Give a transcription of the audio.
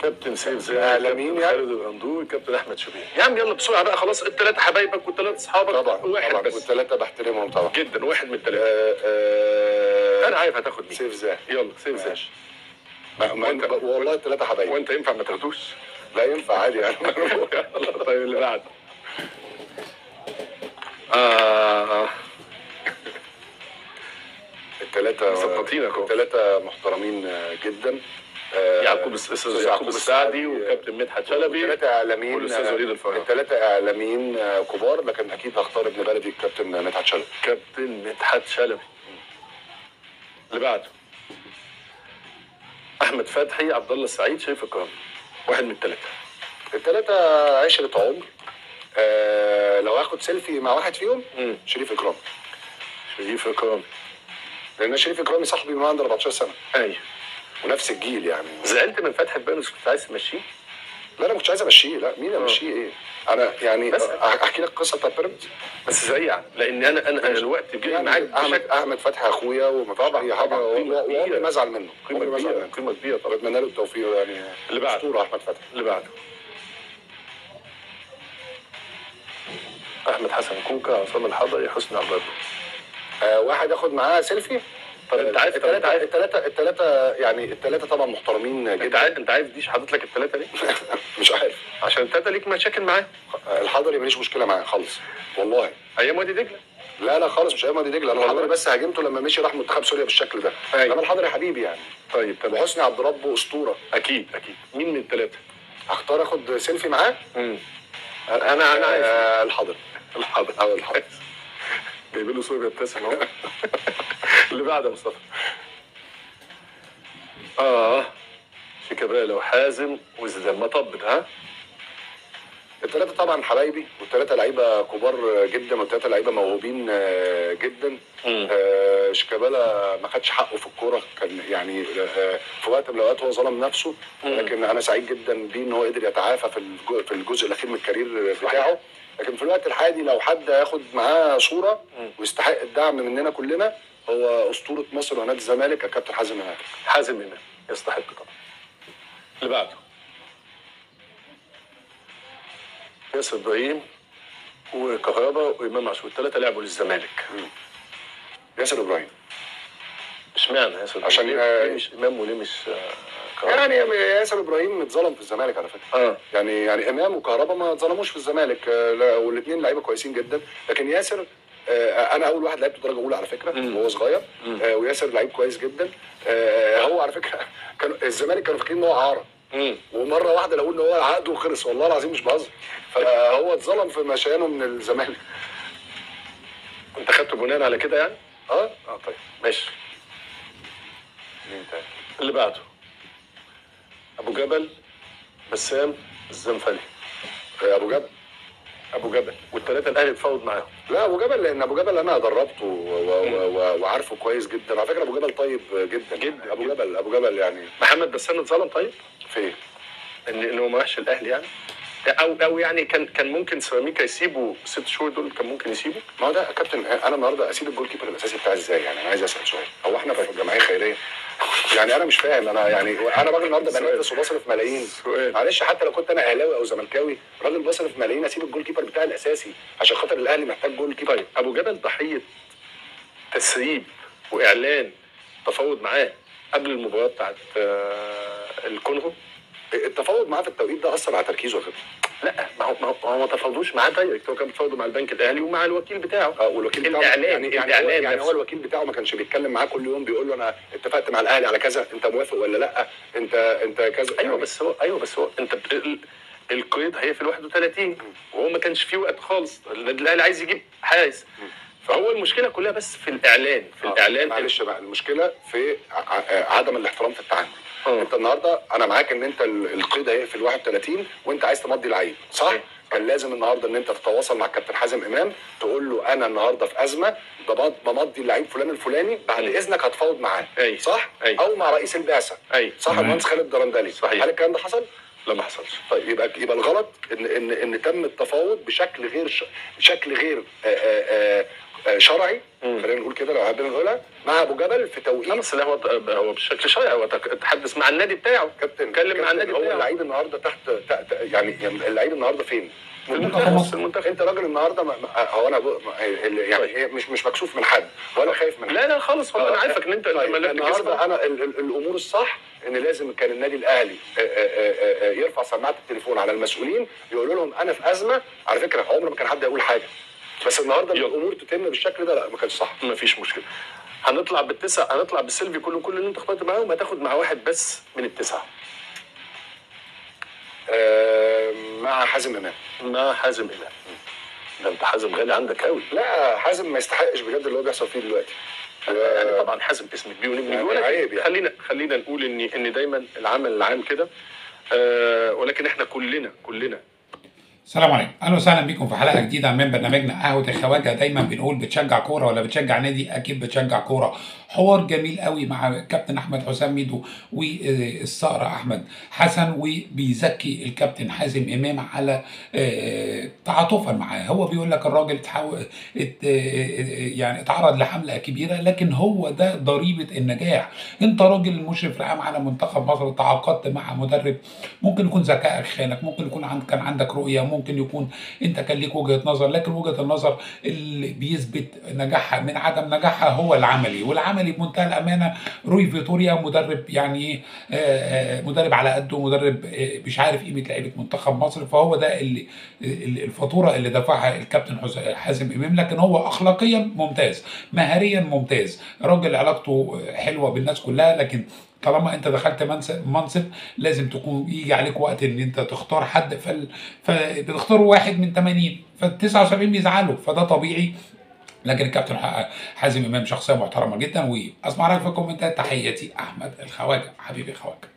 كابتن سيف زاهر إعلاميين كابتن يعني؟ خالد الغندور كابتن احمد شوبير يا عم يلا بسرعه بقى خلاص الثلاثه حبايبك والثلاثه اصحابك طبعا واحد طبعا بس والثلاثه بحترمهم طبعا جدا واحد من الثلاثه آه، آه، انا عارف هتاخد مين سيف زاهر يلا سيف زاهر ماشي. ما- ما- وأنت- والله الثلاثه حبايبي وانت ينفع ما تاخدوش لا ينفع عادي يعني يلا طيب اللي بعده آه الثلاثه مسقطينك أهو. الثلاثه محترمين جدا آه، يعقوب الس- استاذ يعقوب السعدي وكابتن مدحت شلبي الثلاثه اعلاميين والأستاذ وليد الفراج. الثلاثه اعلاميين آه، كبار لكن اكيد هختار ابن بلدي الكابتن مدحت شلبي كابتن مدحت شلبي اللي بعده احمد فتحي عبد الله السعيد شريف اكرام واحد من الثلاثه الثلاثه عشره عمر آه لو هاخد سيلفي مع واحد فيهم مم. شريف اكرام شريف اكرام لان شريف اكرامي صاحبي من عنده 14 سنه ايوه ونفس الجيل يعني زعلت من فتحي بانس كنت عايز تمشيه لا انا ما كنتش عايز امشيه لا مين امشيه ايه انا يعني بس- احكي لك قصه بتاعت بيراميدز بس زي يعني لان انا انا انا الوقت جاي يعني معاك احمد بشكل احمد فتحي اخويا وما فيش طبعاً، اي حاجه طبعاً، قيمة و- وعمري كبيرة. ما ازعل منه قيمه عمري ما ازعل كبيره منه قيمه كبيره طبعا بتمنى له التوفيق يعني اللي بعده. اسطوره احمد فتحي اللي بعده احمد حسن كوكا عصام الحضري حسني عبد الله آه واحد اخد معاه سيلفي طب انت عارف طب انت الثلاثه عارف الثلاثه الثلاثه يعني الثلاثه طبعا محترمين انت جدا عارف انت عارف دي حاطط لك الثلاثه ليه؟ مش عارف عشان الثلاثه ليك مشاكل معاه آه، الحضري ماليش مشكله معاه خالص والله ايام وادي دجله لا لا خالص مش ايام وادي دجله انا والله؟ الحضري بس هاجمته لما مشي راح منتخب سوريا بالشكل ده أيوة. انما الحضري حبيبي يعني طيب تمام وحسني عبد ربه اسطوره اكيد اكيد مين من الثلاثه؟ هختار اخد سيلفي معاه انا انا عايز آه الحضري الحاضر أو الحاضر. جايب له صوره بيبتسم اهو اللي بعده يا مصطفى اه شيكابالا وحازم وزيدان ما طبت ها الثلاثه طبعا حبايبي والثلاثه لعيبه كبار جدا والثلاثه لعيبه موهوبين آه، جدا مم. آه، شيكابالا ما خدش حقه في الكوره كان يعني آه، في وقت من الاوقات هو ظلم نفسه مم. لكن انا سعيد جدا بيه ان هو قدر يتعافى في الجو- في الجزء الاخير من الكارير بتاعه لكن في الوقت الحالي لو حد هياخد معاه صوره مم. ويستحق الدعم مننا كلنا هو اسطوره مصر ونادي الزمالك الكابتن حازم امام حازم امام يستحق طبعا اللي بعده ياسر ابراهيم وكهربا وامام عاشور الثلاثه لعبوا للزمالك ياسر ابراهيم اشمعنى ياسر ابراهيم عشان- ليه ليه مش امام وليه مش آه، كهربا يعني ياسر ابراهيم اتظلم في الزمالك على فكره اه يعني يعني امام وكهربا ما اتظلموش في الزمالك والاثنين لعيبه كويسين جدا لكن ياسر آه، انا اول واحد لعبته درجه اولى على فكره مم. وهو صغير مم. آه، وياسر لعيب كويس جدا آه، هو على فكره كان الزمالك كانوا فاكرين ان هو اعاره امم ومره واحده لقوا ان هو عقده خلص والله العظيم مش بهزر فهو اتظلم في مشيانه من الزمالك انت خدته بناء على كده يعني؟ اه اه طيب ماشي مين تاني؟ اللي بعده ابو جبل بسام الزنفلي آه، ابو جبل ابو جبل والثلاثه الاهلي اتفاوض معاهم لا ابو جبل لان ابو جبل انا دربته و- و- و- وعارفه كويس جدا على فكره ابو جبل طيب جدا جدا، ابو جدا. جبل ابو جبل يعني محمد بسام اتظلم طيب؟ في ايه؟ ان ان هو ما راحش الاهلي يعني؟ او او يعني كان كان ممكن سيراميكا يسيبوا ست شهور دول كان ممكن يسيبوا؟ ما هو ده يا كابتن انا النهارده اسيب الجول كيبر الاساسي بتاعي ازاي يعني انا عايز اسال سؤال هو احنا في جمعيه خيريه يعني انا مش فاهم انا يعني انا راجل النهارده سؤال. بنافس وبصرف ملايين سؤال. معلش حتى لو كنت انا اهلاوي او زملكاوي راجل بصرف ملايين اسيب الجول كيبر بتاعي الاساسي عشان خاطر الاهلي محتاج جول كيبر طيب ابو جبل ضحيه تسريب واعلان تفاوض معاه قبل المباراه بتاعت آه، الكونغو التفاوض معاه في التوقيت ده اثر على تركيزه يا كابتن لا ما هو ما هو ما تفاوضوش معاه دايركت هو كان بيتفاوضوا مع البنك الاهلي ومع الوكيل بتاعه اه والوكيل بتاعه الاعلان يعني يعني, الاعلان يعني, يعني نفسه. هو الوكيل بتاعه ما كانش بيتكلم معاه كل يوم بيقول له انا اتفقت مع الاهلي على كذا انت موافق ولا لا انت انت كذا ايوه يعني بس هو ايوه بس هو انت ب- ال- القيد هيقفل 31 وهو ما كانش فيه وقت خالص النادي الاهلي عايز يجيب حارس فهو المشكله كلها بس في الاعلان في آه، الاعلان معلش بقى المشكله في ع- ع- عدم الاحترام في التعامل آه. انت النهارده انا معاك ان انت ال- القيد هيقفل 31 وانت عايز تمضي لعيب صح؟ صحيح. كان لازم النهارده ان انت تتواصل مع كابتن حازم امام تقول له انا النهارده في ازمه بمض- بمضي اللعيب فلان الفلاني بعد مم. اذنك هتفاوض معاه أي. صح؟ أي. او مع رئيس البعثه اي صح المهندس خالد درندلي صحيح. هل الكلام ده حصل؟ لا ما حصلش طيب يبقى يبقى الغلط ان ان ان تم التفاوض بشكل غير ش... بشكل غير آآ آآ آه، شرعي مم. خلينا نقول كده لو حابين نقولها مع ابو جبل في لا توقيت بس لا هو هو بشكل شرعي هو تك- تحدث مع النادي بتاعه كابتن اتكلم مع كابتن، النادي هو بتاعه اللعيب النهارده تحت تحت- يعني يعني اللعيب النهارده فين؟ في المنتخب في المنتخب انت راجل النهارده ما- ما- هو انا ب- ما- ال- يعني طيب. هي مش مش مكسوف من حد ولا خايف من حد لا لا خالص والله انا عارفك ان انت انت طيب ملاك النهارده انا ال- ال- الامور الصح ان لازم كان النادي الاهلي آه، آه، آه، آه، يرفع سماعه التليفون على المسؤولين يقولوا لهم انا في ازمه على فكره عمر ما كان حد يقول حاجه بس النهارده يلا. الامور تتم بالشكل ده لا ما كانش صح ما فيش مشكله هنطلع بالتسع هنطلع بالسيلفي كله كل اللي انت اخترت معاهم هتاخد مع واحد بس من التسعه آه، مع حازم امام مع حازم امام ده انت حازم غالي عندك قوي لا حازم ما يستحقش بجد اللي هو بيحصل فيه دلوقتي يعني طبعا حازم اسم كبير ونجم يعني كبير، ولكن عيب يعني. خلينا خلينا نقول ان ان دايما العمل العام كده آه ولكن احنا كلنا كلنا السلام عليكم اهلا وسهلا بكم في حلقه جديده من برنامجنا قهوه الخواجه دايما بنقول بتشجع كوره ولا بتشجع نادي اكيد بتشجع كوره حوار جميل قوي مع كابتن احمد حسام ميدو والصقر احمد حسن وبيزكي الكابتن حازم امام على آه، تعاطفا معاه هو بيقول لك الراجل تحاول ات- آه، يعني اتعرض لحمله كبيره لكن هو ده ضريبه النجاح انت راجل مشرف العام على منتخب مصر تعاقدت مع مدرب ممكن يكون ذكائك خانك ممكن يكون عند كان عندك رؤيه ممكن يكون انت كان ليك وجهه نظر لكن وجهه النظر اللي بيثبت نجاحها من عدم نجاحها هو العملي والعملي بمنتهى الامانه روي فيتوريا مدرب يعني ايه آه، آه، مدرب على قده مدرب آه، مش عارف قيمه لعيبه منتخب مصر فهو ده اللي اللي- الفاتوره اللي دفعها الكابتن حس- حازم امام لكن هو اخلاقيا ممتاز مهاريا ممتاز راجل علاقته حلوه بالناس كلها لكن طالما انت دخلت منصب منصب لازم تكون يجي عليك وقت ان انت تختار حد فال... فبتختاروا واحد من 80 فال 79 بيزعلوا فده طبيعي لكن الكابتن ح- حازم امام شخصيه محترمه جدا واسمع رايك في الكومنتات تحياتي احمد الخواجه حبيبي خواجه